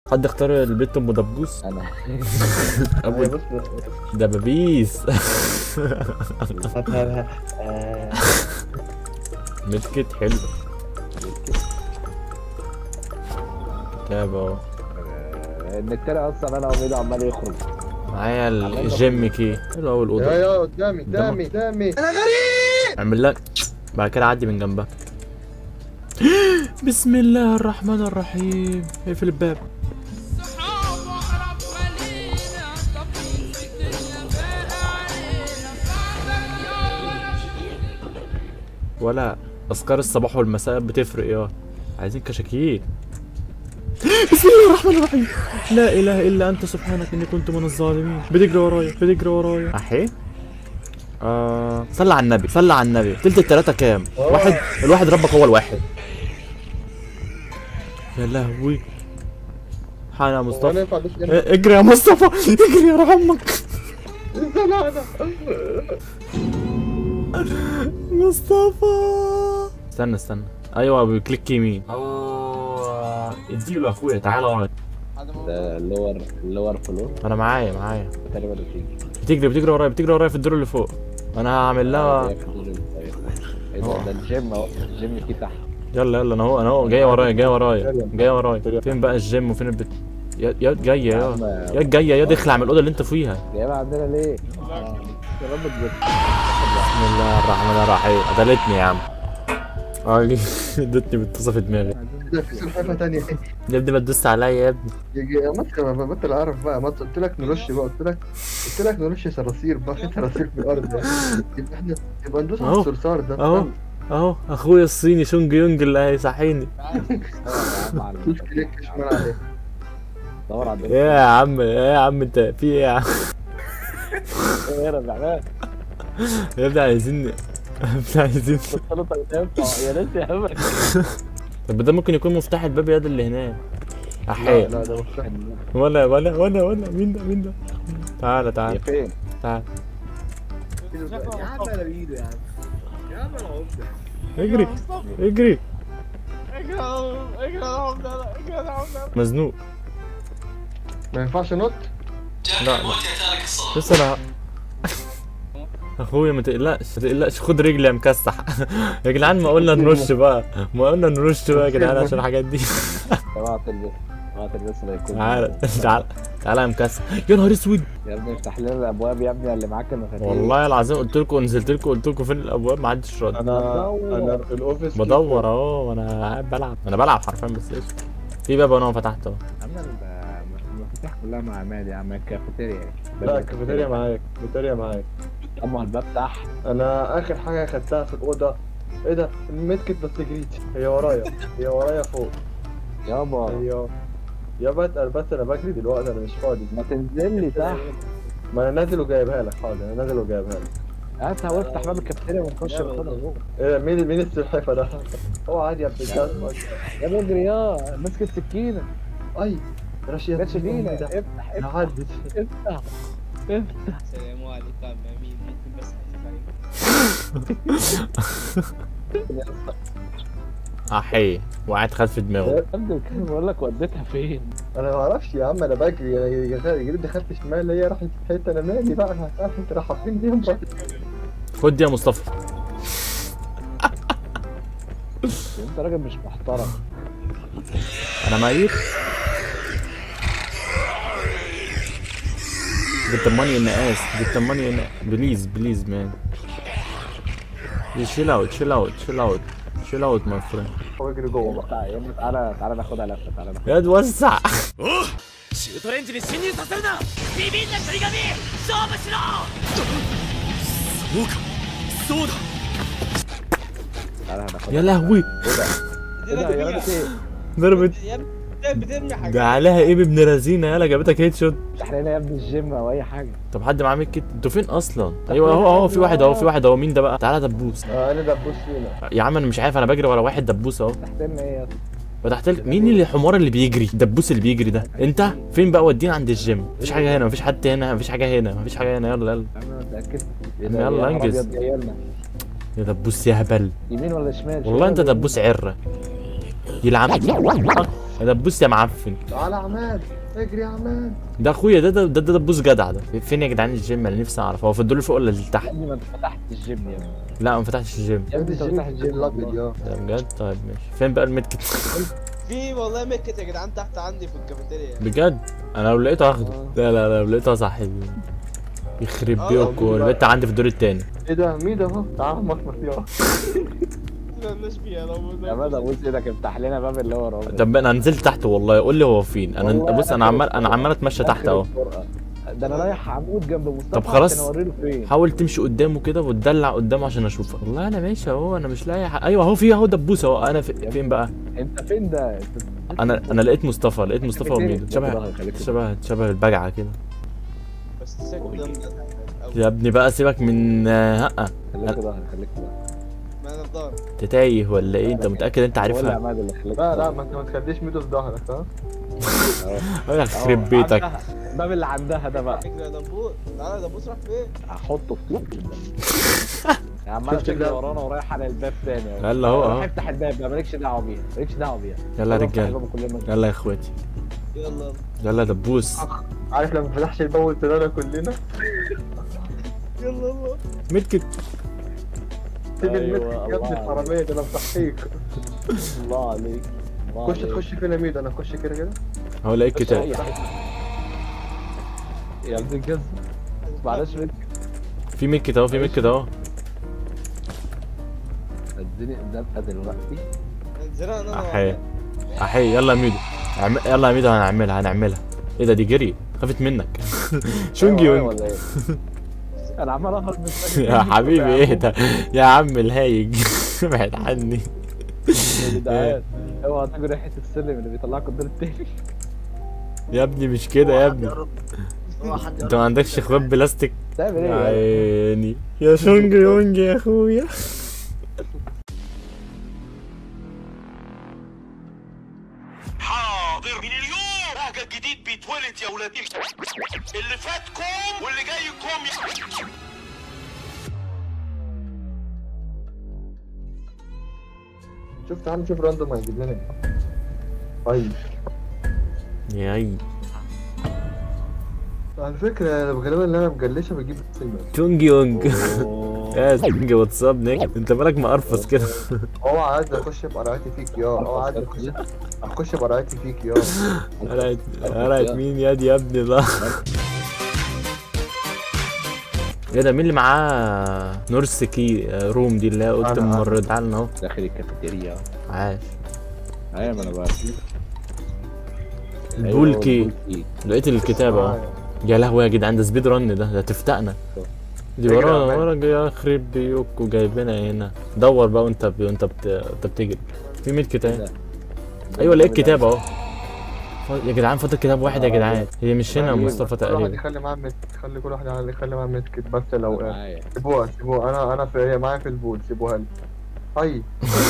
حد اختار البيت ام دبوس انا ابو بص دبابيس هاتها آه، ملكت حلو كتاب اهو النكتة اصلا انا وميدو عمال يخرج معايا الجيم كي حلو اول يا اوضه يا قدامي قدامي قدامي اعمل لك بعد كده اعدي من جنبها بسم الله الرحمن الرحيم اقفل الباب ولا اذكار الصباح والمساء بتفرق يا عايزين كشاكيل بسم الله الرحمن الرحيم لا اله الا انت سبحانك اني كنت من الظالمين بتجري ورايا بتجري ورايا احي آه صلى على النبي صلى على النبي تلت التلاتة كام؟ واحد الواحد ربك هو الواحد يا لهوي حان يا هو انا مصطفى ينفع ادوس جنب إيه، اجري يا مصطفى اجري يا روح امك مصطفى استنى استنى ايوه بكليك يمين اه اديله اخويا تعالى اقعد ده اللور اللور فلور انا معايا معايا تقريبا بتيجي بتجري بتجري ورايا بتجري ورايا في الدور اللي فوق انا هعمل لها ايه ده ده الجيم اهو الجيم فيه تحت يلا يلا انا اهو انا اهو جاي ورايا جاي ورايا جاي ورايا فين بقى الجيم وفين البت يا يا جايه يا يا جايه يا دخل من الاوضه اللي انت فيها جايبها عندنا ليه؟ يا رب تجيب بسم الله الرحمن الرحيم قتلتني يا عم اه ادتني بالطاسه في دماغي ده في سلحفاه تانية يا ابني ما تدوس عليا يا ابني يا جي- يا ماتش ما بطل اعرف بقى ماتش قلت لك نرش بقى قلت لك قلت لك نرش صراصير بقى في صراصير في الارض يعني يبقى احنا يبقى ندوس على أهو. الصرصار ده اهو اهو اخويا الصيني شونج يونج اللي هيصحيني دوس كليك شمال عليه دور على ايه يا عم ايه يا عم انت في ايه يا عم ايه يا ربع يا ابني عايزين يا ابني عايزين يا ريت يا عم طب ده ممكن يكون مفتاح الباب يد اللي هناك لا احي لا ده مش صح. ولا ولا ولا ولا مين ده مين ده تعالى يا تعالى فين؟ تعالى يا عم انا بايده يا عم يا عم انا عمده اجري اجري اجري يا عمده اجري يا عمده اجري يا عمده مزنوق ما ينفعش نط لا لا بس انا اخويا ما تقلقش ما تقلقش خد رجلي يا مكسح يا جدعان ما قلنا نرش بقى ما قلنا نرش بقى يا جدعان عشان الحاجات دي طلعت البس طلعت البس لا يكون تعالى تعالى تعالى يا مكسح يا نهار اسود يا ابني افتح لنا الابواب يا ابني اللي معاك المفاتيح والله العظيم قلت لكم نزلت لكم قلت لكم فين الابواب ما حدش رد انا بدور. انا في الاوفيس بدور اهو وانا قاعد بلعب انا بلعب حرفيا بس ايش في باب انا فتحته اهو يا عم ال- المفاتيح كلها مع عماد يا عم الكافيتيريا يعني. لا الكافيتيريا معاك الكافيتيريا معاك اما الباب تحت انا اخر حاجه خدتها في الاوضه ايه ده الميدكت بس جريت هي ورايا هي ورايا فوق يابا هي يا بتقل بس انا بجري دلوقتي انا مش فاضي ما تنزل لي تحت ما انا نازل وجايبها لك حاضر انا نازل وجايبها لك هات وافتح باب الكافيتيريا ونخش ناخدها جوه ايه ده؟ مين مين السلحفاه ده هو عادي يا ابن الجزمة يا ابني اجري يا ماسك السكينه اي رشيد جاتش فينا ده افتح افتح عدت افتح افتح السلام عليكم امين ممكن بس احكي احي وقعت خد في دماغه يا ابني كان بقول لك وديتها فين انا ما اعرفش يا عم انا بجري انا جريت دخلت شمال هي راحت في حته انا مالي بقى انا هتعرف انت رايحه فين دي يا مرة. خد دي يا مصطفى انت راجل مش محترم انا ميت جبت الماني النقاس جبت الماني النقاس بليز بليز مان شيل اوت شيل اوت شيل اوت شيل اوت ماي فريند هو اجري جوه بقى تعالى يا ابني تعالى تعالى ناخدها لفه تعالى ناخدها يا توسع シュートレンジに侵入させるなビビンな釣り紙勝負しろそうかそうだ تعالى هناخدها يا لهوي ايه ده يا راجل ايه ضربت يا ابني ده بترمي حاجات ده عليها ايه ابن رزينه يالا جابتك هيد شوت افتح لنا يا ابني الجيم او اي حاجه طب حد معاه ميك كيت انتوا فين اصلا ايوه اهو اهو في واحد اهو في واحد اهو مين ده بقى تعالى دبوس آه انا دبوس فينا يا عم انا مش عارف انا بجري ورا واحد دبوس اهو تحت لنا ايه يا اسطى فتحت لك مين اللي الحمار اللي بيجري الدبوس اللي بيجري ده انت فين بقى ودينا عند الجيم مفيش حاجه هنا مفيش حد هنا مفيش حاجه هنا مفيش حاجه هنا يلا يلا انا متاكد يلا انجز. يا دبوس يا هبل يمين ولا شمال والله انت شمال ولا دبوس عره يلعن ده دبوس يا معفن تعالى يا عماد اجري يا عماد ده اخويا ده ده ده, ده دبوس جدع ده فين يا جدعان الجيم انا نفسي اعرف هو في الدور اللي فوق ولا اللي تحت يا ابني ما انت فتحت الجيم يا ابني لا ما فتحتش الجيم يا ابني انت الجيم فتحت الجيم الابيض يا ده بجد طيب ماشي فين بقى الميدكت في والله مكت يا جدعان تحت عندي في الكافيتيريا بجد انا لو لقيته هاخده لا لا لا لو لقيته صاحبي يخرب آه، بيوتكم البت عندي في الدور التاني ايه ده مين ده اهو تعالى مصمت يا مالناش فيها لو يا مدى بص ايدك افتح لنا باب اللي ورا طب انا نزلت تحت والله قول لي هو فين انا والله بص انا عمال انا عمال اتمشى تحت اهو ده انا رايح عمود جنب مصطفى طب خلاص. عشان اوريله فين حاول تمشي قدامه كده وتدلع قدامه عشان اشوفك والله انا ماشي اهو انا مش لاقي حق. ايوه اهو في اهو دبوس اهو انا في... فين بقى انت فين ده انت انا انا لقيت مصطفى لقيت مصطفى وميدو شبه ظهري، خليك في شبه شبه البجعه كده بس ساكت ده يا ابني بقى سيبك من هقه خليك في ظهري خليك في ظهري ما انا في ظهري انت تايه ولا ايه انت متاكد انت ولا عارفها عماد اللي خليك لا لا ما انت ما تخليش ميدو في ظهرك ها اقول لك يخرب بيتك الباب اللي عندها ده بقى اجري يا دبوس تعالى يا دبوس راح فين؟ هحطه في طوب يا عم انا شفت تجري ده؟ ورانا ورايح على الباب تاني يلا اهو روح اهو افتح الباب بقى مالكش دعوه بيها مالكش دعوه بيها يلا يا روح افتح رجاله الباب كلنا يلا يا اخواتي يلا يلا يا دبوس عارف لما فتحش الباب وطلعنا كلنا يلا يلا ميدكت سيب أيوة، المتر يا ابني الله الحرامية ده انا مصحيك الله عليك الله خش عليك. تخش فين يا ميدو انا اخش كده كده اهو لقيت خش كتاب أي حتة. يا ابن الجز معلش بنت في ميدكت اهو في ميدكت اهو اديني زنقه دلوقتي انزلها انا احي احي يلا يا ميدو عم... يلا يا ميدو هنعملها هنعملها ايه ده دي جري خافت منك شونجي أيوة، يونج ولا ايه انا عمال اهرب من السجن. يا حبيبي ايه ده يا عم الهايج ابعد عني يا جدعان اوعى تاكل ريحه السلم اللي بيطلعكم الدور التاني يا ابني مش كده يا ابني انت ما عندكش اخوات بلاستيك تعمل ايه يا يا عيني يا شونج يونج يا اخويا حاضر من اليوم بهجة جديد بيتولد يا ولادي اللي فاتكم واللي جايكم يا شوف تعال نشوف راندوم هيجيب لنا ايه طيب يا عيني على فكرة غالبا اللي انا مجلشة بجيب سيجنال شونج يونج أوه. يا شونج واتساب نيك انت مالك مقرفص كده اوعى عايز اخش بقرعتي فيك يا اوعى عايز اخش اخش بقرعتي فيك يا قرعت قرعت مين يا دي يا ابني ده ايه ده مين اللي معاه نورس كي آه، روم دي اللي هي اوضه أنا- الممرض تعال اهو داخل الكافيتيريا عاش ايوه ما انا بقى البول كي لقيت الكتاب اهو يا لهوي يا جدعان ده سبيد رن ده ده تفتقنا دي اجري يا ورانا عماد. ورا يا خرب بيوك وجايبنا هنا دور بقى وانت ب... وانت بت... انت بتجري في 100 كتاب ايوه لقيت كتاب اهو ف- يا جدعان فاضل كتاب واحد يا جدعان هي مش هنا يا مصطفى كل واحد تقريبا يخلي معاه متر خلي كل واحد يخلي معاه متر بس لو معايا سيبوها سيبوها انا انا في هي معايا في البول سيبوها لي طيب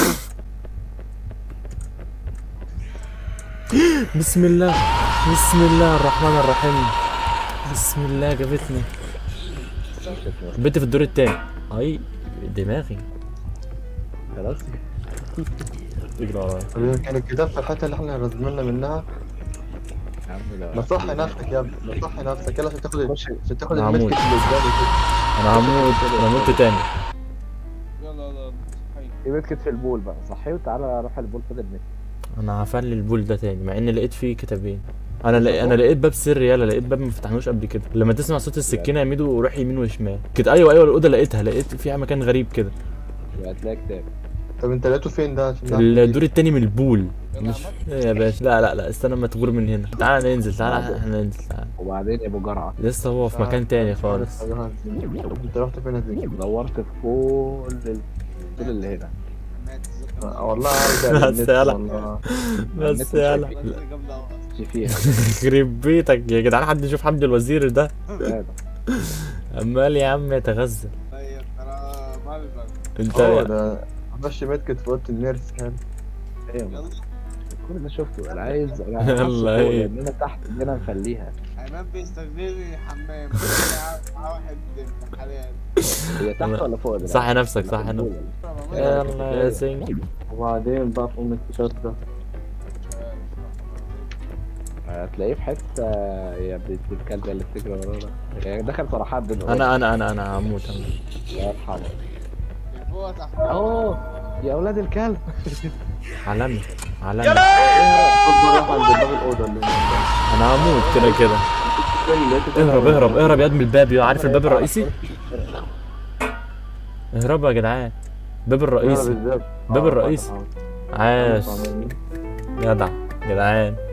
بسم الله بسم الله الرحمن الرحيم بسم الله جابتني بنت في الدور التاني اي دماغي خلاص اجري ورايا كان الكتاب في الحته اللي احنا رزمنا منها يا عم لا نصحي نفسك يا ابني نصحي نفسك يلا عشان تاخد خش عشان تاخد أنا المتر هموت. اللي قدامي كده انا هموت انا مت تاني يلا يلا صحيح يمسكت في البول بقى صحي وتعالى روح البول فاضل متر انا هفلي البول ده تاني مع اني لقيت فيه كتابين انا لقيت انا لقيت باب سري يلا لقيت باب ما فتحناهوش قبل كده لما تسمع صوت السكينه يا ميدو وروح يمين وشمال كده ايوه ايوه الاوضه لقيتها لقيت فيها مكان غريب كده يبقى هتلاقي كتاب طب انت لقيته فين ده عشان نعرف الدور التاني من البول يلا مش عماد. إيه يا باشا لا لا لا استنى ما تغور من هنا تعالى ننزل تعالى احنا ننزل تعالى وبعدين يا ابو جرعه لسه هو في مكان تاني خالص انت رحت فين يا زين؟ دورت في كل ال- كل اللي هنا عماد ذكر آه، والله عايز بس يلا. والله بس يلا الله اللي قبل أول. مش فيها يخرب بيتك يا جدعان حد يشوف حمدي الوزير ده هذا. عمال يا عم يتغزل طيب انا ما بي بقى. انت هو ده مشي متكت في اوضه النيرس كان ايوه يلا كل ده شفته انا عايز انا يلا عايز فوق، ايه. لان انا تحت ان انا مخليها عماد بيستغلني حمام مع واحد حاليا هي تحت ولا فوق ده؟ صح نفسك صح نفسك يلا يا سينج وبعدين بقى في ام التيشيرت ده هتلاقيه في حته يا بنت الكلب اللي بتجري ورانا يعني دخل صراحات بين انا انا انا انا هموت هموت الله يرحمه فوق تحت اوه يا اولاد الكلب عالمي عالمي خد راح عند باب الاوضه اللي انا هموت كده كده اهرب اهرب اهرب يا ادم الباب يا عارف الباب الرئيسي اهربوا يا جدعان الباب الرئيسي الباب الرئيسي عاش جدع جدعان